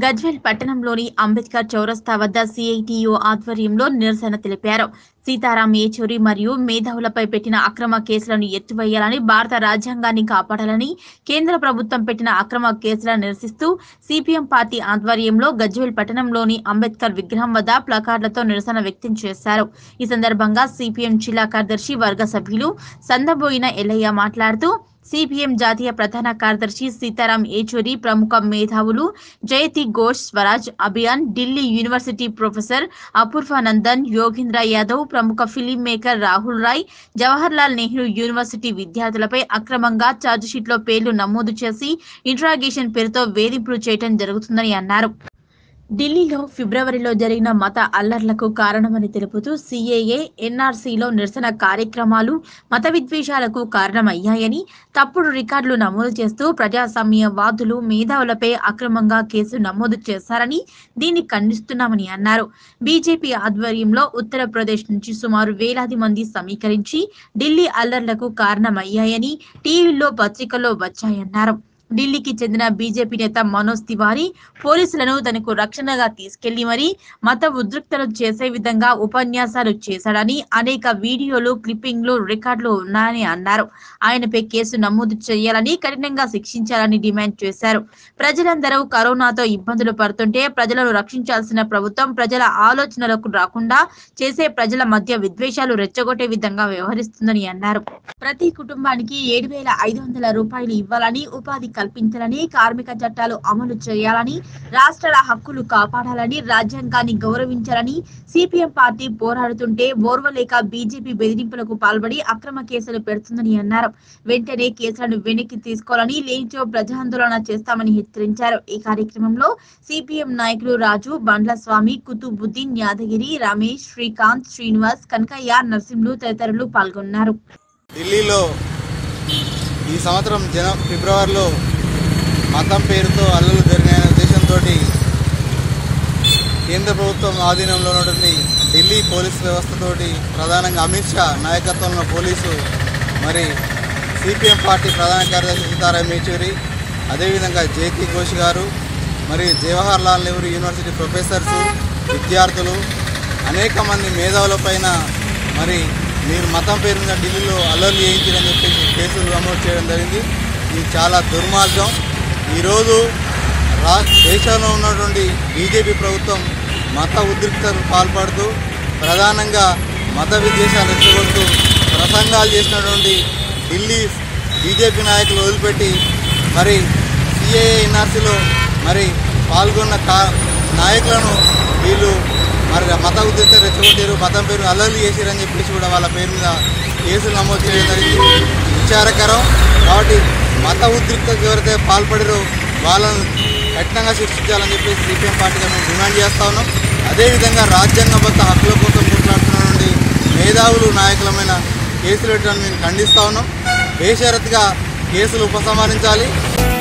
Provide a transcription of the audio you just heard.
గజ్వేల్ పట్టణంలోని అంబేద్కర్ చౌరస్తా వద్ద సిఐటియు ఆధ్వర్యంలో నిరసన తెలిపారు సీతారాం ఏచూరి మరియు మేధావులపై పెట్టిన అక్రమ కేసులను ఎత్తివేయాలని భారత రాజ్యాంగాన్ని కాపాడాలని కేంద్ర ప్రభుత్వం పెట్టిన అక్రమ కేసులను నిరసిస్తూ సిపిఎం పార్టీ ఆధ్వర్యంలో గజ్వేల్ పట్టణంలోని అంబేద్కర్ విగ్రహం వద్ద ప్లకార్డులతో నిరసన వ్యక్తం చేశారు ఈ సందర్భంగా సిపిఎం జిల్లా కార్యదర్శి వర్గ సభ్యులు సందబోయిన ఎల్లయ్య మాట్లాడుతూ సిపిఎం జాతీయ ప్రధాన కార్యదర్శి సీతారాం ఏచూరి ప్రముఖ మేధావులు జయతి ఘోష్ స్వరాజ్ అభియాన్ ఢిల్లీ యూనివర్సిటీ ప్రొఫెసర్ అపూర్వానందన్ యోగేంద్ర యాదవ్ ప్రముఖ film maker Rahul Roy Jawaharlal Nehru university విద్యార్థులపై అక్రమంగా ఛార్జిషీట్లో పేర్లు నమోదు చేసి ఇంట్రాగేషన్ పేరుతో వేధింపులు చేయడం జరుగుతుందని అన్నారు ఢిల్లీలో ఫిబ్రవరిలో జరిగిన మత అల్లర్లకు కారణమని తెలుపుతూ సిఏఏ ఎన్ఆర్సీలో నిరసన కార్యక్రమాలు మత విద్వేషాలకు కారణమయ్యాయని తప్పుడు రికార్డులు నమోదు చేస్తూ ప్రజాస్వామ్యవాదులు మేధావులపై అక్రమంగా కేసు నమోదు చేశారని దీన్ని ఖండిస్తున్నామని అన్నారు బీజేపీ ఆధ్వర్యంలో ఉత్తరప్రదేశ్ నుంచి సుమారు వేలాది మంది సమీకరించి ఢిల్లీ అల్లర్లకు కారణమయ్యాయని టీవీల్లో పత్రికల్లో వచ్చాయన్నారు ఢిల్లీకి చెందిన బీజేపీ నేత మనోజ్ తివారీ పోలీసులను తనకు రక్షణగా తీసుకెళ్లి మరీ మత ఉద్రిక్తలు చేసే విధంగా ఉపన్యాసాలు చేశాడని అనేక వీడియోలు క్లిప్పింగ్లు రికార్డులు ఉన్నాయని అన్నారు ఆయనపై కేసు నమోదు చేయాలని కఠినంగా శిక్షించాలని డిమాండ్ చేశారు ప్రజలందరూ కరోనాతో ఇబ్బందులు పడుతుంటే ప్రజలను రక్షించాల్సిన ప్రభుత్వం ప్రజల ఆలోచనలకు రాకుండా చేసే ప్రజల మధ్య విద్వేషాలు రెచ్చగొట్టే విధంగా వ్యవహరిస్తుందని అన్నారు ప్రతి కుటుంబానికి ఏడు వేల ఐదు వందల రూపాయలు ఇవ్వాలని ఉపాధి కల్పించాలని కార్మిక చట్టాలు అమలు చేయాలని రాష్ట్రాల హక్కులు కాపాడాలని రాజ్యాంగాన్ని గౌరవించాలని సిపిఎం పార్టీ పోరాడుతుంటే ఓర్వలేక బీజేపీ బెదిరింపులకు పాల్పడి అక్రమ కేసులు పెడుతుందని అన్నారు వెంటనే కేసులను వెనక్కి తీసుకోవాలని లేనిచో ప్రజాందోళన చేస్తామని హెచ్చరించారు ఈ కార్యక్రమంలో సిపిఎం నాయకులు రాజు బండ్ల స్వామి కుతుబుద్దీన్ యాదగిరి రమేష్ శ్రీకాంత్ శ్రీనివాస్ కనకయ్య నరసింహులు తదితరులు పాల్గొన్నారు ఢిల్లీలో ఈ సంవత్సరం జన ఫిబ్రవరిలో మతం పేరుతో అల్లలు జరిగిన ఉద్దేశంతో కేంద్ర ప్రభుత్వం ఆధీనంలో ఉన్నటువంటి ఢిల్లీ పోలీస్ వ్యవస్థతోటి ప్రధానంగా అమిత్ షా నాయకత్వంలో పోలీసు మరి సిపిఎం పార్టీ ప్రధాన కార్యదర్శి సీతారాం యేచూరి అదేవిధంగా జేపీ ఘోష్ గారు మరి జవహర్ లాల్ నెహ్రూ యూనివర్సిటీ ప్రొఫెసర్స్ విద్యార్థులు అనేక మంది మేధావులపైన మరి మీరు మతం పేరు మీద ఢిల్లీలో అల్లర్లు చేయించారని చెప్పేసి కేసులు నమోదు చేయడం జరిగింది ఇది చాలా దుర్మార్గం ఈరోజు రా దేశంలో ఉన్నటువంటి బీజేపీ ప్రభుత్వం మత ఉద్రిక్తలకు పాల్పడుతూ ప్రధానంగా మత విద్వేషాలు రెచ్చగొడుతూ ప్రసంగాలు చేసినటువంటి ఢిల్లీ బీజేపీ నాయకులు వదిలిపెట్టి మరి సిఏఏ ఎన్ఆర్సీలో మరి పాల్గొన్న కా నాయకులను వీళ్ళు మరి మత ఉద్దేశం రెచ్చగొట్టారు మతం పేరు అల్లర్లు చేశారని చెప్పేసి కూడా వాళ్ళ పేరు మీద కేసులు నమోదు చేయడం జరిగింది విచారకరం కాబట్టి మత ఉద్రిక్తకు ఎవరైతే పాల్పడారో వాళ్ళను కఠినంగా శిక్షించాలని చెప్పేసి సిపిఎం పార్టీగా మేము డిమాండ్ చేస్తా ఉన్నాం అదేవిధంగా రాజ్యాంగబద్ధ హక్కుల కోసం కొట్లాడుతున్నటువంటి మేధావులు నాయకులమైన కేసులు పెట్టడానికి మేము ఖండిస్తా ఉన్నాం బేషరత్గా కేసులు ఉపసంహరించాలి